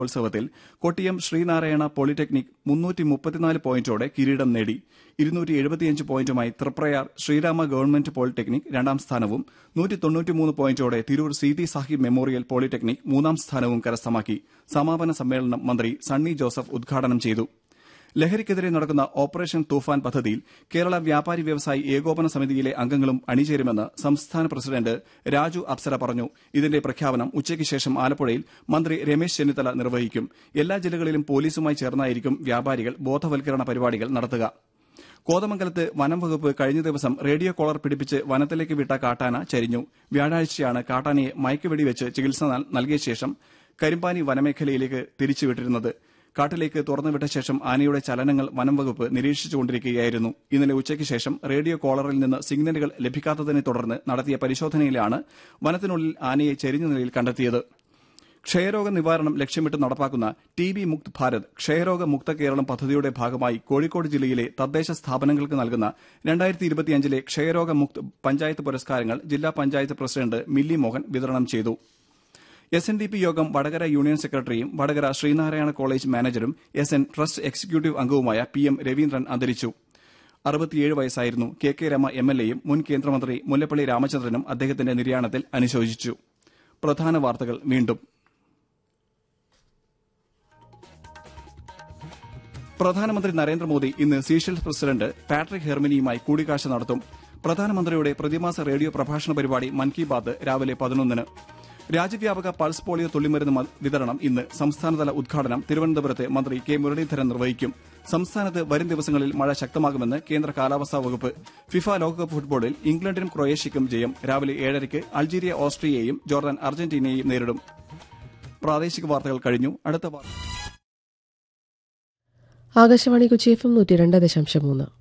ഉത്സവത്തിൽ കൊട്ടിയം ശ്രീനാരായണ പോളിടെക്നിക് മുന്നൂറ്റി മുപ്പത്തിനാല് പോയിന്റോടെ കിരീടം നേടി ഇരുന്നൂറ്റി എഴുപത്തിയഞ്ച് പോയിന്റുമായി തൃപ്രയാർ ശ്രീരാമ ഗവൺമെന്റ് പോളിടെക്നിക് രണ്ടാം സ്ഥാനവും നൂറ്റി തൊണ്ണൂറ്റിമൂന്ന് പോയിന്റോടെ തിരൂർ സീതി സാഹിബ് മെമ്മോറിയൽ പോളിടെക്നിക് മൂന്നാം സ്ഥാനവും കരസ്ഥമാക്കി സമാപന സമ്മേളനം മന്ത്രി സണ്ണി ജോസഫ് ഉദ്ഘാടനം ചെയ്തു ലഹരിക്കെതിരെ നടക്കുന്ന ഓപ്പറേഷൻ തൂഫാൻ പദ്ധതിയിൽ കേരള വ്യാപാരി വ്യവസായി ഏകോപന സമിതിയിലെ അംഗങ്ങളും അണിചേരുമെന്ന് സംസ്ഥാന പ്രസിഡന്റ് രാജു അപ്സര പറഞ്ഞു ഇതിന്റെ പ്രഖ്യാപനം ഉച്ചയ്ക്ക് ശേഷം ആലപ്പുഴയിൽ മന്ത്രി രമേശ് ചെന്നിത്തല നിർവഹിക്കും എല്ലാ ജില്ലകളിലും പോലീസുമായി ചേർന്നായിരിക്കും വ്യാപാരികൾ ബോധവൽക്കരണ പരിപാടികൾ നടത്തുക കോതമംഗലത്ത് വനം വകുപ്പ് കഴിഞ്ഞ ദിവസം റേഡിയോ കോളർ പിടിപ്പിച്ച് വനത്തിലേക്ക് വിട്ട കാട്ടാന ചരിഞ്ഞു വ്യാഴാഴ്ചയാണ് കാട്ടാനയെ മയക്കുവെടിവെച്ച് ചികിത്സ നൽകിയ ശേഷം കരിമ്പാനി വനമേഖലയിലേക്ക് തിരിച്ചുവിട്ടിരുന്നത് കാട്ടിലേക്ക് തുറന്നുവിട്ട ശേഷം ആനയുടെ ചലനങ്ങൾ വനം വകുപ്പ് നിരീക്ഷിച്ചുകൊണ്ടിരിക്കുകയായിരുന്നു ഇന്നലെ ഉച്ചയ്ക്ക് ശേഷം റേഡിയോ കോളറിൽ നിന്ന് സിഗ്നലുകൾ ലഭിക്കാത്തതിനെ തുടർന്ന് നടത്തിയ പരിശോധനയിലാണ് വനത്തിനുള്ളിൽ ആനയെ ചെരിഞ്ഞ നിലയിൽ കണ്ടെത്തിയത് ക്ഷയരോഗ നിവാരണം ലക്ഷ്യമിട്ട് നടപ്പാക്കുന്ന ടി ബി മുക്ത് ഭാരത് ക്ഷയരോഗ മുക്ത കേരളം പദ്ധതിയുടെ ഭാഗമായി കോഴിക്കോട് ജില്ലയിലെ തദ്ദേശ സ്ഥാപനങ്ങൾക്ക് നൽകുന്ന രണ്ടായിരത്തി ഇരുപത്തിയഞ്ചിലെ ക്ഷയരോഗ മുക്ത് പഞ്ചായത്ത് പുരസ്കാരങ്ങൾ ജില്ലാ പഞ്ചായത്ത് പ്രസിഡന്റ് മില്ലി മോഹൻ വിതരണം ചെയ്തു എസ് എൻ ഡി പി യോഗം വടകര യൂണിയൻ സെക്രട്ടറിയും വടകര ശ്രീനാരായണ കോളേജ് മാനേജരും എസ് എൻ ട്രസ്റ്റ് എക്സിക്യൂട്ടീവ് അംഗവുമായ പി എം രവീന്ദ്രൻ അന്തരിച്ചു അറുപത്തിയേഴ് വയസ്സായിരുന്നു K K Rama M L എയും മുൻ കേന്ദ്രമന്ത്രി മുല്ലപ്പള്ളി രാമചന്ദ്രനും അദ്ദേഹത്തിന്റെ നിര്യാണത്തിൽ അനുശോചിച്ചു പ്രധാന വാർത്തകൾ വീണ്ടും പ്രധാനമന്ത്രി നരേന്ദ്രമോദി ഇന്ന് സീഷെൽസ് പ്രസിഡന്റ് പാട്രിക് ഹെർമിനിയുമായി കൂടിക്കാഴ്ച നടത്തും പ്രധാനമന്ത്രിയുടെ പ്രതിമാസ റേഡിയോ പ്രഭാഷണ പരിപാടി മൻ കി ബാത് രാവിലെ പതിനൊന്നിന് രാജ്യവ്യാപക പൾസ് പോളിയോ തുള്ളിമരുന്ന് വിതരണം ഇന്ന് സംസ്ഥാനതല ഉദ്ഘാടനം തിരുവനന്തപുരത്ത് മന്ത്രി കെ മുരളീധരൻ നിർവഹിക്കും സംസ്ഥാനത്ത് വരും ദിവസങ്ങളിൽ മഴ ശക്തമാകുമെന്ന് കേന്ദ്ര കാലാവസ്ഥാ വകുപ്പ് ഫിഫ ലോകകപ്പ് ഫുട്ബോളിൽ ഇംഗ്ലണ്ടിനും ക്രൊയേഷ്യയ്ക്കും ജയം രാവിലെ ഏഴരയ്ക്ക് അൾജീരിയ ഓസ്ട്രിയയെയും ജോർദാൻ അർജന്റീനയെയും നേരിടും പ്രാദേശിക വാർത്തകൾ കഴിഞ്ഞു അടുത്ത വാർത്ത ആകാശവാണി കൊച്ചി എഫ് എം നൂറ്റി രണ്ട് ദശാംശം മൂന്ന്